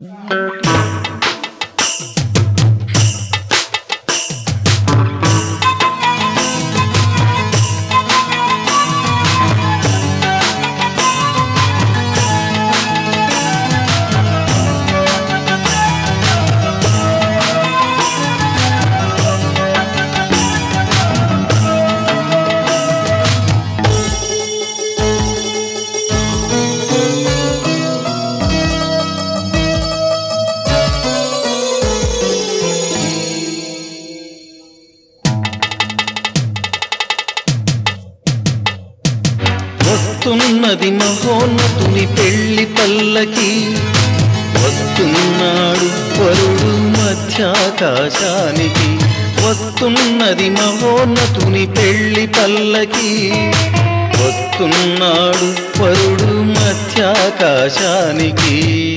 వస్తున్నది మహోన్నతుని పెళ్లి పల్లకి వస్తున్నాడు వరుడు మధ్యాకాశానికి వస్తున్నది మహోన్నతుని పెళ్లి పల్లకి వస్తున్నాడు వరుడు మధ్యాకాశానికి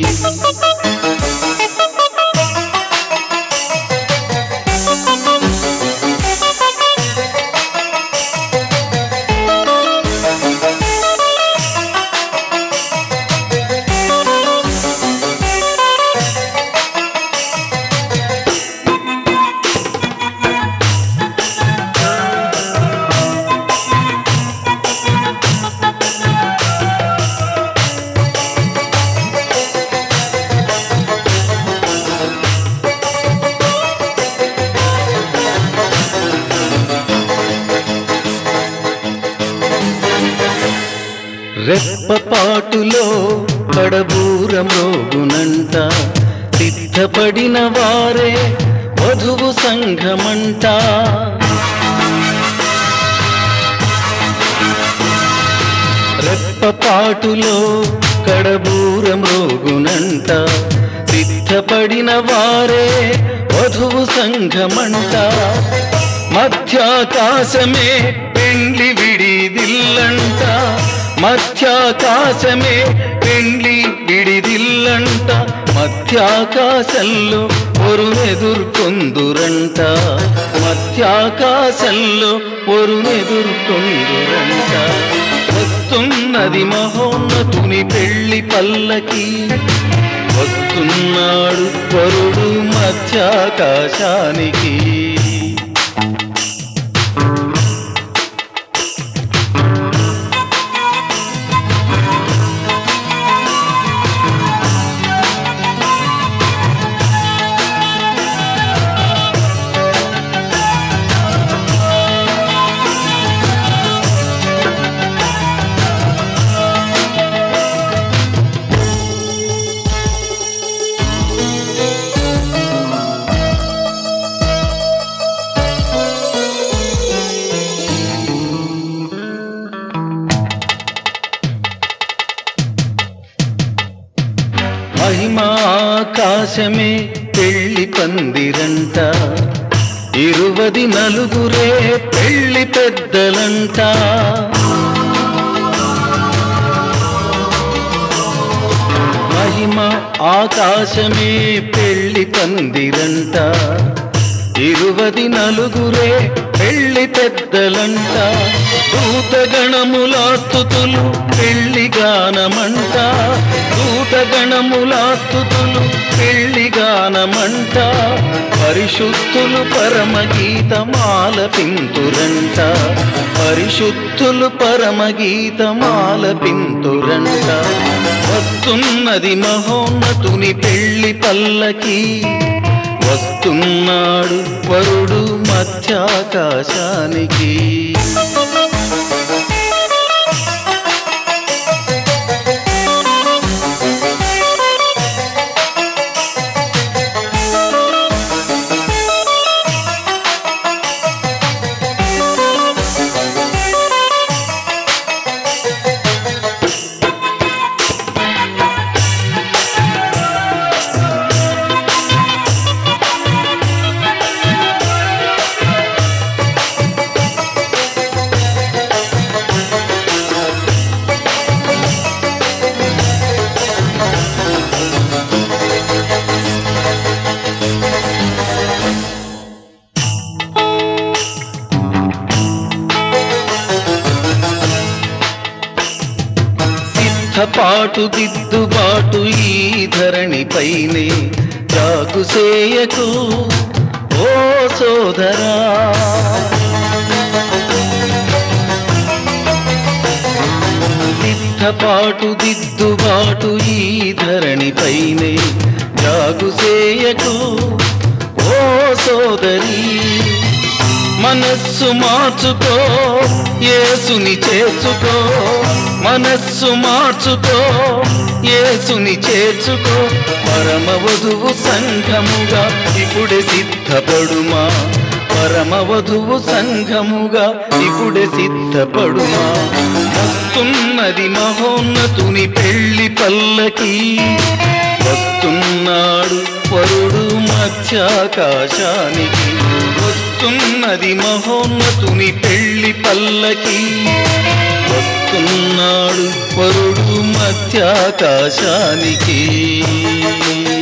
రెప్పపాటులో కడబూరం రోగునంట సిద్ధపడిన వారే వధువు సంఘమంట రెప్పపాటులో కడబూరం రోగునంట సిద్ధపడిన వారే వధువు సంఘమంట మధ్యాకాశమే పెండ్లి విడిదిల్లంట మధ్యాకాశమే పెండ్లి విడిదిల్లంట మధ్యాకాశంలో ఒరునెదుర్కొందురంట మధ్యాకాశంలో ఒరునెదుర్కొందురంట వస్తున్నది మహోన్నతుని పెళ్లి పల్లకి వస్తున్నాడు వరుడు మధ్యాకాశానికి మహిమాకాశమే పెళ్లి పందిరంట ఇరువది నలుగురే పెళ్లి పెద్దలంట మహిమ ఆకాశమే పెళ్లి పందిరంట ఇరువది నలుగురే పెళ్లి పెద్దలంట దూతగణములాస్తుతులు పెళ్లి గానమంట దూతగణములాస్తుతులు పెళ్లి గానమంట పరిశుద్ధులు పరమగీతమాల పింతురంట పరిశుద్ధులు పరమగీతమాల పింతురంట వస్తున్నది మహోన్నతుని పెళ్లి పల్లకి వస్తున్నాడు వరుడు మధ్యాకాశానికి సిద్ధపాటు దిద్దుబాటు పాటు ఈ ధరణిపైనే జాగుసేయకు ఓ సోదరా సిద్ధపాటు దిద్దుబాటు ఈ ధరణిపైనే జాగుసేయకు ఓ సోదరి మనస్సు మార్చుకో యేసుని చేర్చుకో మనస్సు మార్చుకో యేసుని చేర్చుకో పరమ వధువు సంఘముగా ఇప్పుడే సిద్ధపడుమా పరమ వధువు సంఘముగా ఇప్పుడే సిద్ధపడుమా వస్తున్నది మహోన్నతుని పెళ్లి పల్లకి వస్తున్నాడు వరుడు మధ్యాకాశానికి వస్తున్నది మహోన్నతుని పెళ్లి పల్లకి వస్తున్నాడు వరుడు మధ్యాకాశానికి